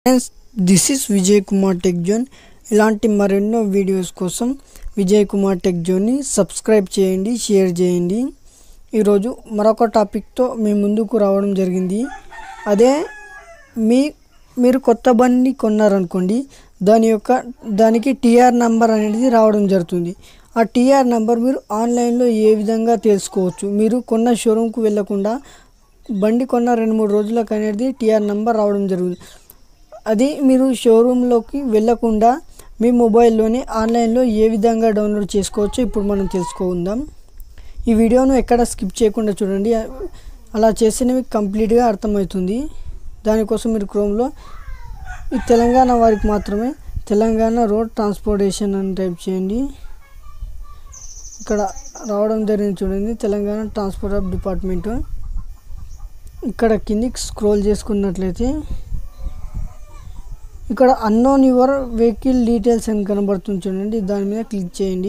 friends this is Vijay Kumar tech zone ఇలాంటి మరెన్నో videos కోసం విజయ్ కుమార్ టెక్ జోన్ని సబ్స్క్రైబ్ చేయండి షేర్ చేయండి ఈరోజు మరొక టాపిక్తో మీ ముందుకు రావడం జరిగింది అదే మీ మీరు కొత్త బండి కొన్నారనుకోండి దాని యొక్క దానికి టీఆర్ నెంబర్ అనేది రావడం జరుగుతుంది ఆ టీఆర్ నెంబర్ మీరు ఆన్లైన్లో ఏ విధంగా తెలుసుకోవచ్చు మీరు కొన్న షోరూమ్కు వెళ్ళకుండా బండి కొన్న రెండు మూడు రోజులకు అనేది టీఆర్ నెంబర్ రావడం జరుగుతుంది అది మీరు షోరూంలోకి వెళ్ళకుండా మీ మొబైల్లోనే ఆన్లైన్లో ఏ విధంగా డౌన్లోడ్ చేసుకోవచ్చో ఇప్పుడు మనం తెలుసుకుందాం ఈ వీడియోను ఎక్కడ స్కిప్ చేయకుండా చూడండి అలా చేస్తేనే మీకు కంప్లీట్గా అర్థమవుతుంది దానికోసం మీరు క్రోమ్లో ఈ తెలంగాణ వారికి మాత్రమే తెలంగాణ రోడ్ ట్రాన్స్పోర్టేషన్ అని టైప్ చేయండి ఇక్కడ రావడం జరిగింది చూడండి తెలంగాణ ట్రాన్స్పోర్ట్ ఆఫ్ డిపార్ట్మెంట్ ఇక్కడ కిందికి స్క్రోల్ చేసుకున్నట్లయితే ఇక్కడ అన్నోన్ యువర్ వెహికల్ డీటెయిల్స్ అని కనబడుతుంది చూడండి దాని మీద క్లిక్ చేయండి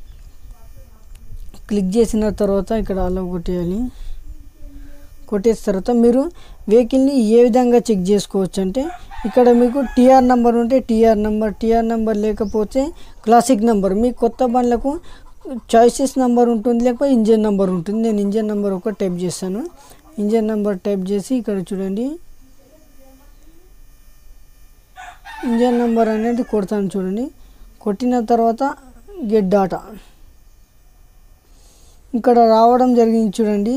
క్లిక్ చేసిన తర్వాత ఇక్కడ అలా కొట్టేయాలి కొట్టేసిన తర్వాత మీరు వెహికల్ని ఏ విధంగా చెక్ చేసుకోవచ్చు అంటే ఇక్కడ మీకు టీఆర్ నెంబర్ ఉంటే టీఆర్ నెంబర్ టీఆర్ నెంబర్ లేకపోతే క్లాసిక్ నెంబర్ మీ కొత్త బండ్లకు చాయిసెస్ నెంబర్ ఉంటుంది లేకపోతే ఇంజన్ నెంబర్ ఉంటుంది నేను ఇంజన్ నెంబర్ ఒక టైప్ చేశాను ఇంజన్ నెంబర్ టైప్ చేసి ఇక్కడ చూడండి ఇంజన్ నెంబర్ అనేది కొడతాను చూడండి కొట్టిన తర్వాత గెట్ డాటా ఇక్కడ రావడం జరిగింది చూడండి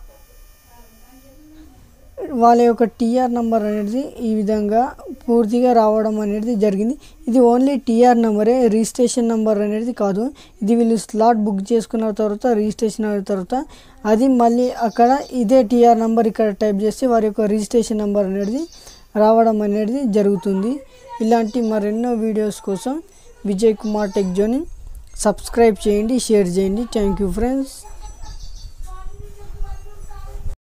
వాళ్ళ యొక్క టీఆర్ నెంబర్ అనేది ఈ విధంగా పూర్తిగా రావడం అనేది జరిగింది ఇది ఓన్లీ టీఆర్ నెంబరే రిజిస్ట్రేషన్ నెంబర్ అనేది కాదు ఇది వీళ్ళు స్లాట్ బుక్ చేసుకున్న తర్వాత రిజిస్ట్రేషన్ అయిన తర్వాత అది మళ్ళీ అక్కడ ఇదే టీఆర్ నెంబర్ ఇక్కడ టైప్ చేస్తే వారి యొక్క రిజిస్ట్రేషన్ నెంబర్ అనేది రావడం అనేది జరుగుతుంది ఇలాంటి మరెన్నో వీడియోస్ కోసం విజయ్ కుమార్ టెక్ జోని సబ్స్క్రైబ్ చేయండి షేర్ చేయండి థ్యాంక్ యూ ఫ్రెండ్స్